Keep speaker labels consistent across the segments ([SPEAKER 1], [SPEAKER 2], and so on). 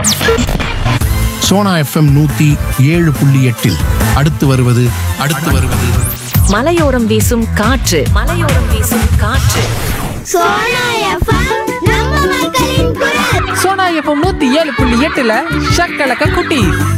[SPEAKER 1] Sona FM நூத்தி ஏழு புள்ளி எட்டில் அடுத்து வருவது அடுத்து வருவது
[SPEAKER 2] மலையோரம் வீசும் காற்று மலையோரம் வீசும் காற்று
[SPEAKER 3] சோனா எஃப்எம் நம்ம மக்களின் குரல்
[SPEAKER 4] சோனா எஃப்எம் நூத்தி ஏழு புள்ளி எட்டுல ஷக்கலக்க குட்டி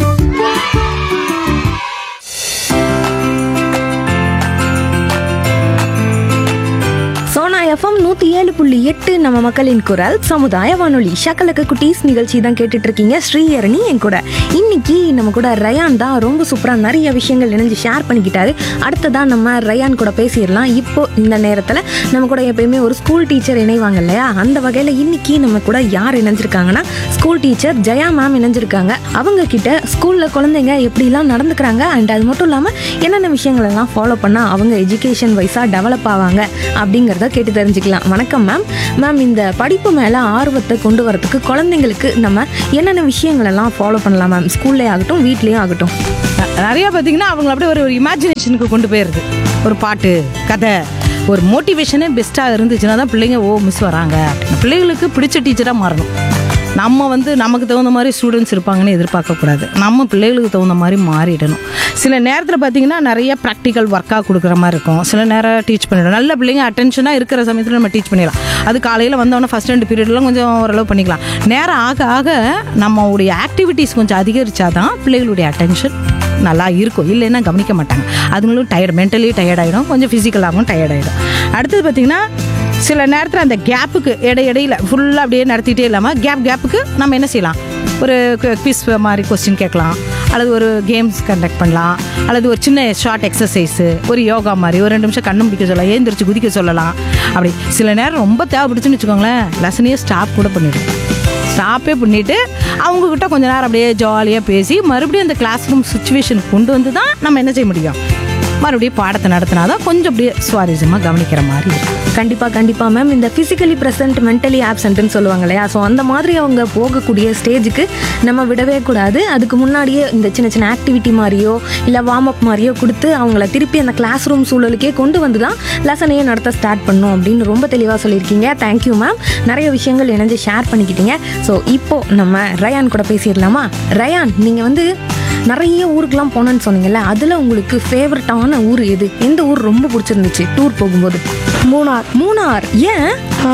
[SPEAKER 5] சோனா எஃப்எம் நூற்றி ஏழு புள்ளி எட்டு நம்ம மக்களின் குரல் சமுதாய வானொலி ஷக்கலக்க குட்டீஸ் நிகழ்ச்சி தான் கேட்டுட்டு இருக்கீங்க ஸ்ரீஹரணி என் கூட இன்னைக்கு நம்ம கூட ரயான் தான் ரொம்ப சூப்பராக நிறைய விஷயங்கள் இணைஞ்சு ஷேர் பண்ணிக்கிட்டாரு அடுத்ததான் நம்ம ரயான் கூட பேசிடலாம் இப்போ இந்த நேரத்தில் நம்ம கூட எப்பயுமே ஒரு ஸ்கூல் டீச்சர் இணைவாங்க இல்லையா அந்த வகையில் இன்னைக்கு நம்ம கூட யார் இணைஞ்சிருக்காங்கன்னா ஸ்கூல் டீச்சர் ஜெயா மேம் இணைஞ்சிருக்காங்க அவங்க கிட்ட ஸ்கூலில் குழந்தைங்க எப்படிலாம் நடந்துக்கிறாங்க அண்ட் அது மட்டும் இல்லாமல் என்னென்ன விஷயங்கள் எல்லாம் ஃபாலோ பண்ணால் அவங்க எஜுகேஷன் வைஸாக டெவலப் ஆவாங்க அப்படிங்கிறத கேட்டு தெரிஞ்சுக்கலாம் வணக்கம் மேம் மேம் இந்த படிப்பு மேலே ஆர்வத்தை கொண்டு வரதுக்கு குழந்தைங்களுக்கு நம்ம என்னென்ன விஷயங்கள் எல்லாம் ஃபாலோ பண்ணலாம் மேம் ஸ்கூல்லே ஆகட்டும் வீட்லேயும் ஆகட்டும்
[SPEAKER 6] ந- நிறைய பார்த்தீங்கன்னா அவங்கள அப்படியே ஒரு ஒரு இமேஜினேஷனுக்கு கொண்டு போயிருது ஒரு பாட்டு கதை ஒரு மோட்டிவேஷனே பெஸ்ட்டாக இருந்துச்சுன்னா தான் பிள்ளைங்க ஓ மிஸ் வராங்க அப்படின்னு பிள்ளைகளுக்கு பிடிச்ச டீச்சராக மாறணும் நம்ம வந்து நமக்கு தகுந்த மாதிரி ஸ்டூடெண்ட்ஸ் இருப்பாங்கன்னு எதிர்பார்க்கக்கூடாது நம்ம பிள்ளைகளுக்கு தகுந்த மாதிரி மாறிடணும் சில நேரத்தில் பார்த்தீங்கன்னா நிறைய ப்ராக்டிக்கல் ஒர்க்காக கொடுக்குற மாதிரி இருக்கும் சில நேரம் டீச் பண்ணிடணும் நல்ல பிள்ளைங்க அட்டென்ஷனாக இருக்கிற சமயத்தில் நம்ம டீச் பண்ணிடலாம் அது காலையில் வந்தோடனே ஃபஸ்ட் ரெண்டு பீரியட்லாம் கொஞ்சம் ஓரளவு பண்ணிக்கலாம் நேரம் ஆக ஆக நம்மளுடைய ஆக்டிவிட்டீஸ் கொஞ்சம் அதிகரிச்சாதான் பிள்ளைகளுடைய அட்டென்ஷன் நல்லா இருக்கும் இல்லைன்னா கவனிக்க மாட்டாங்க அதுங்களும் டயர்ட் மென்டலி டயர்ட் ஆகிடும் கொஞ்சம் ஃபிசிக்கலாகவும் டயர்ட் ஆகிடும் அடுத்தது பார்த்திங்கன்னா சில நேரத்தில் அந்த கேப்புக்கு இடை இடையில ஃபுல்லாக அப்படியே நடத்திட்டே இல்லாமல் கேப் கேப்புக்கு நம்ம என்ன செய்யலாம் ஒரு குவிஸ் மாதிரி கொஸ்டின் கேட்கலாம் அல்லது ஒரு கேம்ஸ் கண்டக்ட் பண்ணலாம் அல்லது ஒரு சின்ன ஷார்ட் எக்ஸசைஸு ஒரு யோகா மாதிரி ஒரு ரெண்டு நிமிஷம் கண்ணு முடிக்க சொல்லலாம் ஏந்திரிச்சு குதிக்க சொல்லலாம் அப்படி சில நேரம் ரொம்ப தேவைப்படுச்சுன்னு வச்சுக்கோங்களேன் லெசனையே ஸ்டாப் கூட பண்ணிடும் ஸ்டாப்பே பண்ணிட்டு அவங்கக்கிட்ட கொஞ்ச நேரம் அப்படியே ஜாலியாக பேசி மறுபடியும் அந்த கிளாஸ் ரூம் சுச்சுவேஷன் கொண்டு வந்து தான் நம்ம என்ன செய்ய முடியும் மறுபடியும் பாடத்தை நடத்தினா தான் கொஞ்சம் அப்படியே சுவாரஸ்யமாக கவனிக்கிற மாதிரி இருக்கும்
[SPEAKER 5] கண்டிப்பாக கண்டிப்பாக மேம் இந்த ஃபிசிக்கலி ப்ரெசன்ட் மென்டலி ஆப்சண்ட்னு சொல்லுவாங்க இல்லையா ஸோ அந்த மாதிரி அவங்க போகக்கூடிய ஸ்டேஜுக்கு நம்ம விடவே கூடாது அதுக்கு முன்னாடியே இந்த சின்ன சின்ன ஆக்டிவிட்டி மாதிரியோ இல்லை வார்ம் அப் மாதிரியோ கொடுத்து அவங்கள திருப்பி அந்த கிளாஸ் ரூம் சூழலுக்கே கொண்டு வந்து தான் லெசனையே நடத்த ஸ்டார்ட் பண்ணும் அப்படின்னு ரொம்ப தெளிவாக சொல்லியிருக்கீங்க தேங்க்யூ மேம் நிறைய விஷயங்கள் இணைஞ்சு ஷேர் பண்ணிக்கிட்டீங்க ஸோ இப்போ நம்ம ரயான் கூட பேசிடலாமா ரயான் நீங்கள் வந்து நிறைய ஊருக்குலாம் போனேன்னு சொன்னீங்கல்ல அதில் உங்களுக்கு ஃபேவரட்டான ஊர் எது எந்த ஊர் ரொம்ப பிடிச்சிருந்துச்சு டூர் போகும்போது
[SPEAKER 3] மூணார்
[SPEAKER 5] மூணார் ஏன்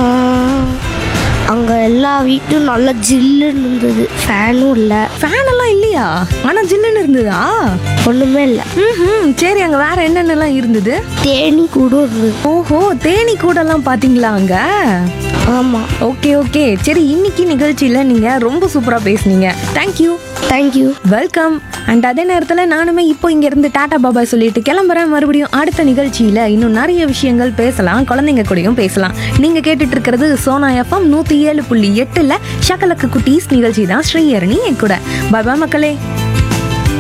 [SPEAKER 3] அங்கே எல்லா வீட்டும் நல்லா ஜில்லுன்னு இருந்தது ஃபேனும் இல்லை
[SPEAKER 5] ஃபேன் எல்லாம் இல்லையா ஆனா ஜில்லுன்னு இருந்ததா
[SPEAKER 3] ஒன்றுமே இல்லை
[SPEAKER 5] ம் சரி அங்க வேற என்னென்னலாம் இருந்தது
[SPEAKER 3] தேனி கூட இருந்தது
[SPEAKER 5] ஓஹோ தேனி கூடலாம் பாத்தீங்களா அங்க
[SPEAKER 3] ஆமாம்
[SPEAKER 5] ஓகே ஓகே சரி இன்னைக்கு நிகழ்ச்சியில நீங்க ரொம்ப சூப்பரா பேசுனீங்க தேங்க்யூ
[SPEAKER 3] தேங்க்யூ
[SPEAKER 5] வெல்கம் அண்ட் அதே நேரத்தில் நானுமே இப்போ இங்க இருந்து டாடா பாபா சொல்லிட்டு கிளம்புறேன் மறுபடியும் அடுத்த நிகழ்ச்சியில இன்னும் நிறைய விஷயங்கள் பேசலாம் குழந்தைங்க கூடயும் பேசலாம் நீங்க கேட்டுட்டு இருக்கிறது சோனா எஃப்எம் நூத்தி ஏழு புள்ளி எட்டுல ஷக்கலக்கு குட்டீஸ் நிகழ்ச்சி தான் ஸ்ரீஹரணி என் கூட பாபா மக்களே